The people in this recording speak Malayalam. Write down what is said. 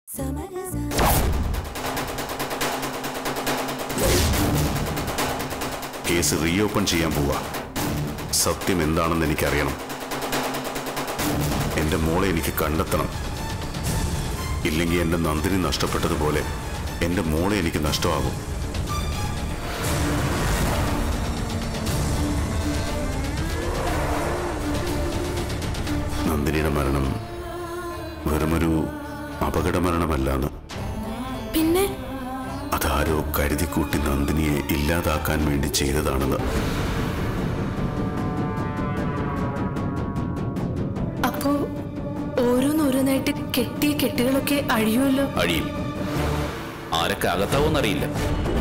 കേസ് റീഓപ്പൺ ചെയ്യാൻ പോവാ സത്യം എന്താണെന്ന് എനിക്കറിയണം എന്റെ മോളെ എനിക്ക് കണ്ടെത്തണം ഇല്ലെങ്കിൽ എന്റെ നന്ദിനി നഷ്ടപ്പെട്ടതുപോലെ എന്റെ മോളെ എനിക്ക് നഷ്ടമാകും നന്ദിനിയുടെ മരണം വെറുമൊരു അപകട മരണമല്ലാന്ന് പിന്നെ അതാരോ കരുതിക്കൂട്ടി നന്ദിനിയെ ഇല്ലാതാക്കാൻ വേണ്ടി ചെയ്തതാണെന്ന് അപ്പോ ഓരോന്നോരോന്നായിട്ട് കെട്ടിയ കെട്ടുകളൊക്കെ അഴിയുമല്ലോ അഴിയും ആരൊക്കെ അകത്താവോന്നറിയില്ല